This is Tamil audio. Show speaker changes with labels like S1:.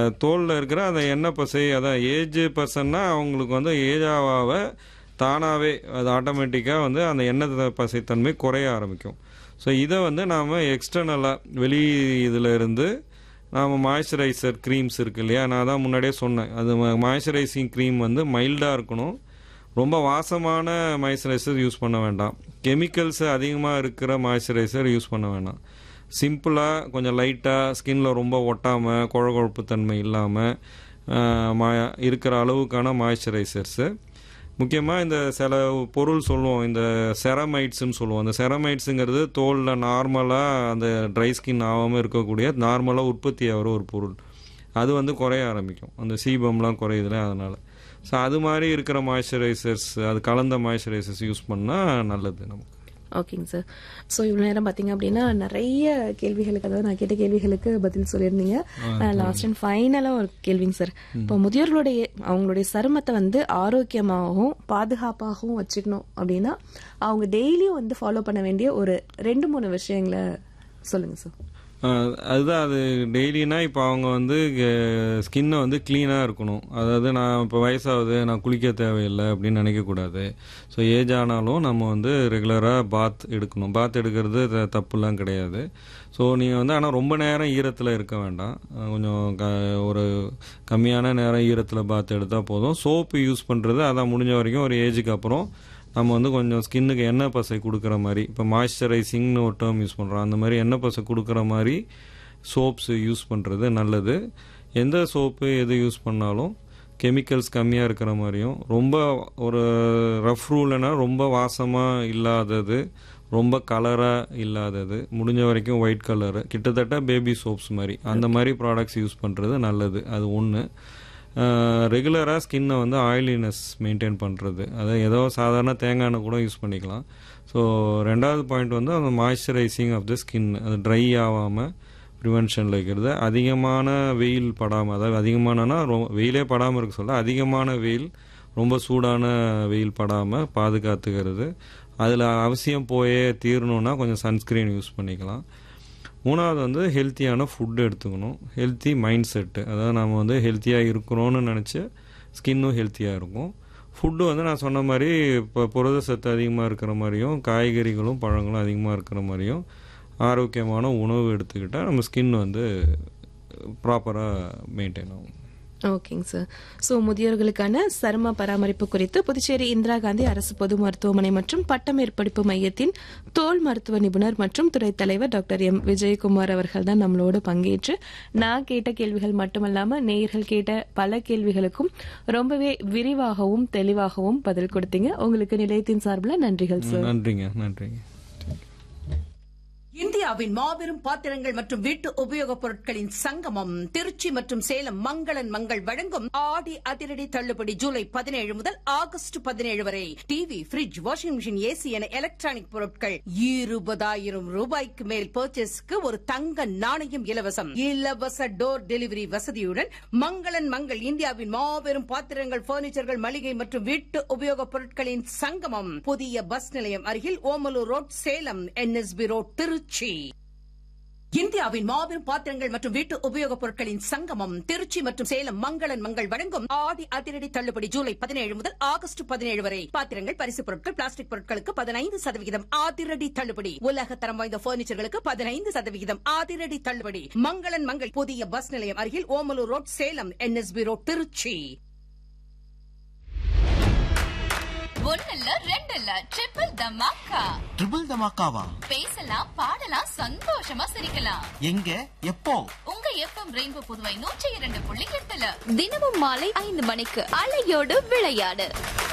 S1: தோலில் இருக்கிற அந்த எண்ணெய் பசை அதான் ஏஜ் பர்சன்னா அவங்களுக்கு வந்து ஏஜ் ஆக தானாகவே அது ஆட்டோமேட்டிக்காக வந்து அந்த எண்ணெய் பசைத்தன்மை குறைய ஆரம்பிக்கும் ஸோ இதை வந்து நாம் எக்ஸ்டர்னலாக வெளி இதில் இருந்து நாம் மாய்ஸ்சரைசர் க்ரீம்ஸ் இருக்கு இல்லையா நான் தான் முன்னாடியே சொன்னேன் அது மாய்ஸ்சரைசிங் க்ரீம் வந்து மைல்டாக இருக்கணும் ரொம்ப வாசமான மாய்ஸ்சரைசர் யூஸ் பண்ண வேண்டாம் கெமிக்கல்ஸ் அதிகமாக இருக்கிற மாய்ஸ்சரைசர் யூஸ் பண்ண வேண்டாம் சிம்பிளாக கொஞ்சம் லைட்டாக ஸ்கின்ல ரொம்ப ஒட்டாமல் குழகுழப்பு தன்மை இல்லாமல் இருக்கிற அளவுக்கான மாய்ஸ்சரைசர்ஸு முக்கியமாக இந்த சில பொருள் சொல்லுவோம் இந்த செரமைட்ஸ்னு சொல்லுவோம் அந்த செரமைட்ஸுங்கிறது தோலில் நார்மலாக அந்த ட்ரை ஸ்கின் ஆகாமல் இருக்கக்கூடிய நார்மலாக உற்பத்தி ஆகிற ஒரு பொருள் அது வந்து குறைய ஆரம்பிக்கும் அந்த சீபம்லாம் குறையுதுல அதனால் ஸோ அது மாதிரி இருக்கிற மாய்ஸ்சரைசர்ஸ் அது கலந்த மாய்ஸ்சரைசர்ஸ் யூஸ் பண்ணால் நல்லது நமக்கு
S2: ஓகேங்க சார் ஸோ இவ்வளோ நேரம் பார்த்தீங்க அப்படின்னா நிறைய கேள்விகளுக்கு அதாவது நான் கேட்ட கேள்விகளுக்கு பதில் சொல்லியிருந்தீங்க லாஸ்ட் அண்ட் ஃபைனலாக ஒரு கேள்விங்க சார் இப்போ முதியோர்களுடைய அவங்களுடைய சருமத்தை வந்து ஆரோக்கியமாகவும் பாதுகாப்பாகவும் வச்சுக்கணும் அப்படின்னா அவங்க டெய்லியும் வந்து ஃபாலோ பண்ண வேண்டிய ஒரு ரெண்டு மூணு விஷயங்களை சொல்லுங்க சார்
S1: ஆஹ் அதுதான் அது டெய்லினா இப்போ அவங்க வந்து ஸ்கின்னை வந்து க்ளீனாக இருக்கணும் அதாவது நான் இப்போ வயசாகுது நான் குளிக்க தேவையில்லை அப்படின்னு நினைக்கக்கூடாது ஸோ ஏஜ் ஆனாலும் நம்ம வந்து ரெகுலராக பாத் எடுக்கணும் பாத் எடுக்கிறது த- தப்புலாம் கிடையாது ஸோ நீங்கள் வந்து ஆனால் ரொம்ப நேரம் ஈரத்தில் இருக்க வேண்டாம் ஆஹ் கொஞ்சம் க ஒரு கம்மியான நேரம் ஈரத்தில் பாத் எடுத்தால் போதும் சோப்பு யூஸ் பண்ணுறது அதான் முடிஞ்ச வரைக்கும் ஒரு ஏஜுக்கு அப்புறம் நம்ம வந்து கொஞ்சம் ஸ்கின்னுக்கு எண்ணெய் பசை கொடுக்குற மாதிரி இப்போ மாய்ஸ்சரைசிங்னு ஒரு டேர்ம் யூஸ் பண்ணுறோம் அந்த மாதிரி எண்ணெய் பசை கொடுக்குற மாதிரி சோப்ஸ் யூஸ் பண்ணுறது நல்லது எந்த சோப்பு எது யூஸ் பண்ணாலும் கெமிக்கல்ஸ் கம்மியாக இருக்கிற மாதிரியும் ரொம்ப ஒரு ரஃப் ரூல்னா ரொம்ப வாசமாக இல்லாதது ரொம்ப கலராக இல்லாதது முடிஞ்ச வரைக்கும் ஒயிட் கலரு கிட்டத்தட்ட பேபி சோப்ஸ் மாதிரி அந்த மாதிரி ப்ராடக்ட்ஸ் யூஸ் பண்ணுறது நல்லது அது ஒன்று ரெகுலராக ஸ்கின்னை வந்து ஆயிலினஸ் மெயின்டைன் பண்ணுறது அதாவது ஏதோ சாதாரண தேங்காய் எண்ணெய் கூட யூஸ் பண்ணிக்கலாம் ஸோ ரெண்டாவது பாயிண்ட் வந்து அந்த மாய்ஸ்சரைசிங் ஆஃப் த ஸ்கின் அது ட்ரை ஆகாமல் ப்ரிவென்ஷனில் இருக்கிறது அதிகமான வெயில் படாமல் அதாவது அதிகமானனா ரொம்ப வெயிலே படாமல் இருக்க சொல்ல அதிகமான வெயில் ரொம்ப சூடான வெயில் படாமல் பாதுகாத்துக்கிறது அதில் அவசியம் போயே தீரணுன்னா கொஞ்சம் சன்ஸ்க்ரீன் யூஸ் பண்ணிக்கலாம் மூணாவது வந்து ஹெல்த்தியான ஃபுட் எடுத்துக்கணும் ஹெல்த்தி மைண்ட் செட்டு அதாவது நம்ம வந்து ஹெல்த்தியாக இருக்கிறோன்னு நினச்சி ஸ்கின்னும் ஹெல்த்தியாக இருக்கும் ஃபுட்டு வந்து நான் சொன்ன மாதிரி இப்போ புரத சத்து அதிகமாக இருக்கிற மாதிரியும் காய்கறிகளும் பழங்களும் அதிகமாக இருக்கிற மாதிரியும் ஆரோக்கியமான உணவு எடுத்துக்கிட்டால் நம்ம ஸ்கின் வந்து ப்ராப்பராக மெயின்டைன் ஆகும்
S2: ஓகேங்க சார் ஸோ முதியோர்களுக்கான சரும பராமரிப்பு குறித்து புதுச்சேரி இந்திரா காந்தி அரசு பொது மருத்துவமனை மற்றும் பட்டமேற்படிப்பு மையத்தின் தோல் மருத்துவ நிபுணர் மற்றும் துறை தலைவர் டாக்டர் எம் விஜயகுமார் அவர்கள் தான் நம்மளோட பங்கேற்று நான் கேட்ட கேள்விகள் மட்டுமல்லாம நேயர்கள் கேட்ட பல கேள்விகளுக்கும் ரொம்பவே விரிவாகவும் தெளிவாகவும் பதில் கொடுத்தீங்க உங்களுக்கு நிலையத்தின் சார்பில் நன்றிகள் சார்
S1: நன்றிங்க நன்றிங்க
S3: இந்தியாவின் மாபெரும் பாத்திரங்கள் மற்றும் வீட்டு உபயோகப் பொருட்களின் சங்கமம் திருச்சி மற்றும் சேலம் மங்களன் மங்கள் வழங்கும் ஆடி அதிரடி தள்ளுபடி ஜூலை பதினேழு முதல் ஆகஸ்ட் பதினேழு வரை TV fridge washing machine AC என எலக்ட்ரானிக் பொருட்கள் இருபதாயிரம் ரூபாய்க்கு மேல் பர்ச்சேஸ்க்கு ஒரு தங்க நாணயம் இலவசம் இலவச டோர் டெலிவரி வசதியுடன் மங்களன் மங்கள் இந்தியாவின் மாபெரும் பாத்திரங்கள் பர்னிச்சர்கள் மளிகை மற்றும் வீட்டு உபயோகப் பொருட்களின் சங்கமம் புதிய பஸ் நிலையம் அருகில் Omalur road Salem NSP road Tiruchi இந்தியாவின் மாபெரும் பாத்திரங்கள் மற்றும் வீட்டு உபயோகப் பொருட்களின் சங்கமம் திருச்சி மற்றும் சேலம் மங்களன் மங்கள் வழங்கும் ஆடி அதிரடி தள்ளுபடி ஜூலை பதினேழு முதல் ஆகஸ்ட் பதினேழு வரை பாத்திரங்கள் பரிசு பொருட்கள் பிளாஸ்டிக் பொருட்களுக்கு பதினைந்து சதவிகிதம் அதிரடி தள்ளுபடி உலக தரம் வாய்ந்த பர்னிச்சர்களுக்கு பதினைந்து சதவிகிதம் அதிரடி தள்ளுபடி மங்களன் மங்கள் புதிய பஸ் நிலையம் அருகில் Omalur road Salem NSP road Tiruchi
S4: ஒன்னல்ல ரெண்டல்ல ட்ரிபிள் தமாக்கா
S5: ட்ரிபிள் தமாக்காவா
S4: பேசலாம் பாடலாம் சந்தோஷமா சிரிக்கலாம்
S5: எங்க எப்போ
S4: உங்க எஃப்எம் ரெயின்போ புதுவை நூற்றி இரண்டு புள்ளி எட்டுல
S6: தினமும் மாலை ஐந்து மணிக்கு அலையோடு விளையாடு